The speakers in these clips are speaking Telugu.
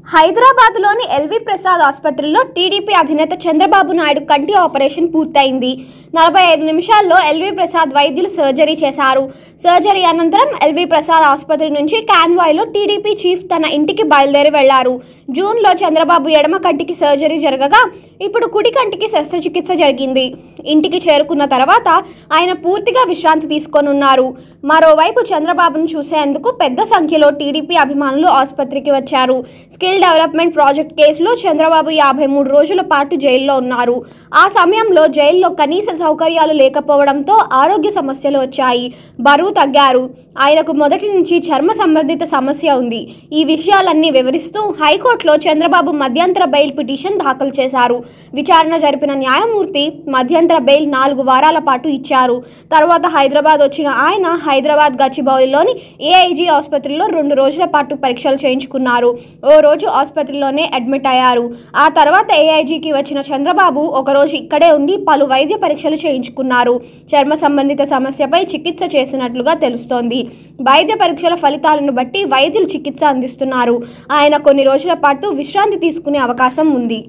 హైదరాబాద్లోని ఎల్వి ప్రసాద్ ఆసుపత్రిలో టీడీపీ అధినేత చంద్రబాబు నాయుడు కంటి ఆపరేషన్ పూర్తయింది నలభై ఐదు నిమిషాల్లో ఎల్వి ప్రసాద్ వైద్యులు సర్జరీ చేశారు సర్జరీ అనంతరం ఎల్వి ప్రసాద్ ఆసుపత్రి నుంచి కాన్వాయ్లో టీడీపీ చీఫ్ తన ఇంటికి బయలుదేరి వెళ్లారు జూన్లో చంద్రబాబు ఎడమ కంటికి సర్జరీ జరగగా ఇప్పుడు కుడి కంటికి శస్త్రచికిత్స జరిగింది ఇంటికి చేరుకున్న తర్వాత ఆయన పూర్తిగా విశ్రాంతి తీసుకోనున్నారు మరోవైపు చంద్రబాబును చూసేందుకు పెద్ద సంఖ్యలో టీడీపీ అభిమానులు ఆసుపత్రికి వచ్చారు స్కిల్ డెవలప్మెంట్ ప్రాజెక్ట్ కేసులో చంద్రబాబు యాభై మూడు రోజుల పాటు జైల్లో ఉన్నారు ఆ సమయంలో జైల్లో కనీస సౌకర్యాలు లేకపోవడంతో ఆరోగ్య సమస్యలు వచ్చాయి బరువు తగ్గారు ఆయనకు మొదటి నుంచి చర్మ సంబంధిత సమస్య ఉంది ఈ విషయాలన్నీ వివరిస్తూ హైకోర్టులో చంద్రబాబు మధ్యంతర బెయిల్ పిటిషన్ దాఖలు చేశారు విచారణ జరిపిన న్యాయమూర్తి మధ్యంతర బెయిల్ నాలుగు వారాల పాటు ఇచ్చారు తర్వాత హైదరాబాద్ వచ్చిన ఆయన హైదరాబాద్ గచ్చిబౌలిలోని ఏఐజీ ఆసుపత్రిలో రెండు రోజుల పాటు పరీక్షలు చేయించుకున్నారు ఓ రోజు ఆసుపత్రిలోనే అడ్మిట్ అయ్యారు ఆ తర్వాత ఏఐజీకి వచ్చిన చంద్రబాబు ఒకరోజు ఇక్కడే ఉండి పలు వైద్య పరీక్షలు చేయించుకున్నారు చర్మ సంబంధిత సమస్యపై చికిత్స చేసినట్లుగా తెలుస్తోంది వైద్య పరీక్షల ఫలితాలను బట్టి వైద్యులు చికిత్స అందిస్తున్నారు ఆయన కొన్ని రోజుల పాటు విశ్రాంతి తీసుకునే అవకాశం ఉంది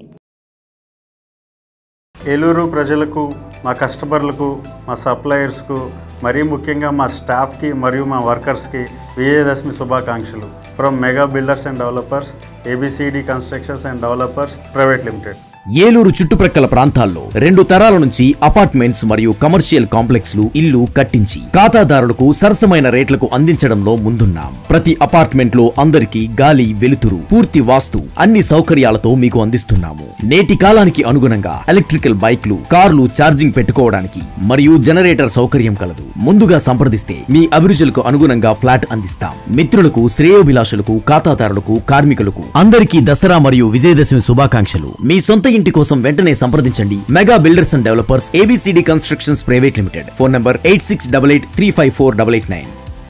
ఏలూరు ప్రజలకు మా కస్టమర్లకు మా సప్లయర్స్కు మరీ ముఖ్యంగా మా స్టాఫ్కి మరియు మా వర్కర్స్కి విజయదశమి శుభాకాంక్షలు from mega builders and developers ABCD constructions and developers private limited Eluru చుట్టుప్రక్కల ప్రాంతాల్లో రెండు తరాల నుంచి అపార్ట్మెంట్స్ మరియు కమర్షియల్ కాంప్లెక్స్లు ఇల్లు కట్టించి ఖాతాదారులకు సరసమైన రేట్లకు అందించడంలో ముందున్నాం ప్రతి అపార్ట్మెంట్ లో అందరికీ గాలి వెలుతురు పూర్తి వాస్తు అన్ని సౌకర్యాలతో మీకు అందిస్తున్నాము నేటి కాలానికి అనుగుణంగా ఎలక్ట్రికల్ బైక్లు కార్లు ఛార్జింగ్ పెట్టుకోవడానికి మరియు జనరేటర్ సౌకర్యం కలదు ముందుగా సంప్రదిస్తే మీ అభిరుచులకు అనుగుణంగా ఫ్లాట్ అందిస్తాం మిత్రులకు శ్రేయోభిలాషులకు ఖాతాదారులకు కార్మికులకు అందరికీ దసరా మరియు విజయదశమి శుభాకాంక్షలు మీ సొంత ఇంటి కోసం వెంటనే సంప్రదించండి mega builders and developers ABCD constructions private limited phone number eight six double eight three five four double eight nine